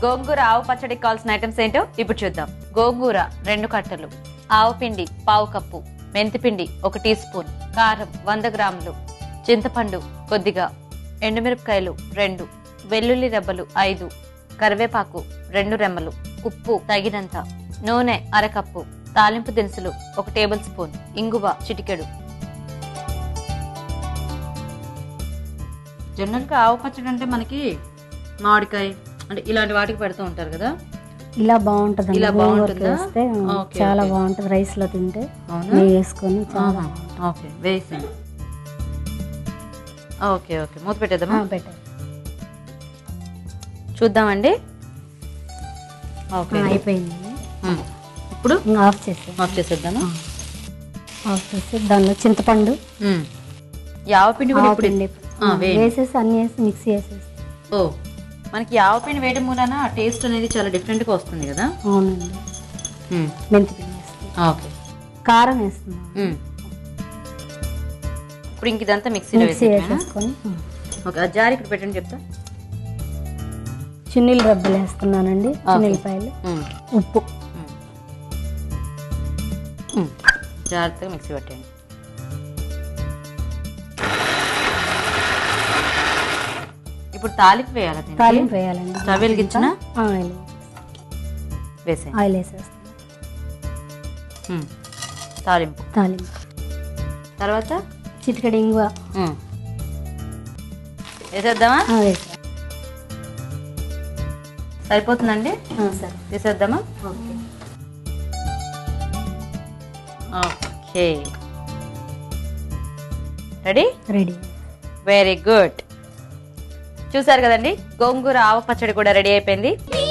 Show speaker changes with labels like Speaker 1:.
Speaker 1: గోంగూర ఆవు పచ్చడికి కావాల్సిన ఐటమ్స్ ఏంటో ఇప్పుడు చూద్దాం గోంగూర రెండు కట్టలు ఆవు పిండి పావు కప్పు మెంతిపిండి ఒక టీ స్పూన్ కారం వంద గ్రాములు చింతపండు కొద్దిగా ఎండుమిరపకాయలు రెండు వెల్లుల్లి రెబ్బలు ఐదు కరివేపాకు రెండు రెమ్మలు ఉప్పు తగినంత నూనె అరకప్పు తాలింపు దినుసులు ఒక టేబుల్ స్పూన్ ఇంగువ చిటికెడు జనరల్గా ఆవు పచ్చడి అంటే మనకి మామిడికాయ అంటే ఇలాంటి వాటికి పెడుతూ ఉంటారు కదా
Speaker 2: ఇలా బాగుంటది
Speaker 1: ఇలా బాగుంటుందా?
Speaker 2: వేస్తే
Speaker 1: ఓకే,
Speaker 2: చాలా
Speaker 1: ఓకే.
Speaker 2: బాగుంటది రైస్ లో తింటే
Speaker 1: అవునా
Speaker 2: నెయ్యి వేసుకొని చాలా
Speaker 1: ఓకే వేసాను ఓకే ఓకే మూత పెట్టేద్దామా
Speaker 2: బెటర్
Speaker 1: చూద్దామండి ఓకే
Speaker 2: అయిపోయింది
Speaker 1: ఉమ్. ఇప్పుడు
Speaker 2: ఇంకా ఆఫ్ చేసి
Speaker 1: ఆఫ్ చేసేద్దామా
Speaker 2: ఆఫ్ చేసి దానిలో చింతపండు
Speaker 1: ఉమ్. యావ పిండి కూడా
Speaker 2: ఆవు
Speaker 1: ఇప్పుడు
Speaker 2: పిండి
Speaker 1: ఆ, వేయండి.
Speaker 2: వేసేసి అన్ని వేసి మిక్సీ వేసేసి
Speaker 1: ఓ మనకి యావ పిండి వేయడం మూలన టేస్ట్ అనేది చాలా డిఫరెంట్గా వస్తుంది కదా
Speaker 2: అవునండి
Speaker 1: ఉమ్.
Speaker 2: మెంతి పిండి వేస్తుంది
Speaker 1: ఓకే
Speaker 2: కారం వేస్తున్నాం
Speaker 1: ఉమ్. ఇప్పుడు ఇంక ఇదంతా మిక్సీలో
Speaker 2: మిక్సీ
Speaker 1: వేసేయడమేనా?
Speaker 2: వేసేసుకొని
Speaker 1: ఓకే ఆ జార్ ఇక్కడ పెట్టండి చెప్తా
Speaker 2: చిన్నీళ్ళు రబ్బలు వేస్తున్నానండి చిన్నీలపాయలు
Speaker 1: ఉమ్.
Speaker 2: ఉప్పు
Speaker 1: ఉమ్. ఉమ్. జాగ్రత్తగా మిక్సీ పెట్టండి ఇప్పుడు తాలింపు వేయాలి దీనికి?
Speaker 2: తాలింపు వేయాలండి
Speaker 1: స్టవ్ వెలిగించిన
Speaker 2: ఆయిల్
Speaker 1: వేసేయండి
Speaker 2: ఆయిల్ వేసేస్తాం
Speaker 1: ఉమ్. తాలింపు
Speaker 2: తాలింపు
Speaker 1: తర్వాత
Speaker 2: చిటికడి ఇంగువ
Speaker 1: ఉమ్. వేసేద్దామా
Speaker 2: ఆ, వేసాం
Speaker 1: సరిపోతుందండి
Speaker 2: ఆ, సరే
Speaker 1: తీసేద్దామా
Speaker 2: okay
Speaker 1: okay ready
Speaker 2: ready
Speaker 1: very good చూసారు కదండి గోంగూర ఆవ పచ్చడి కూడా రెడీ అయిపోయింది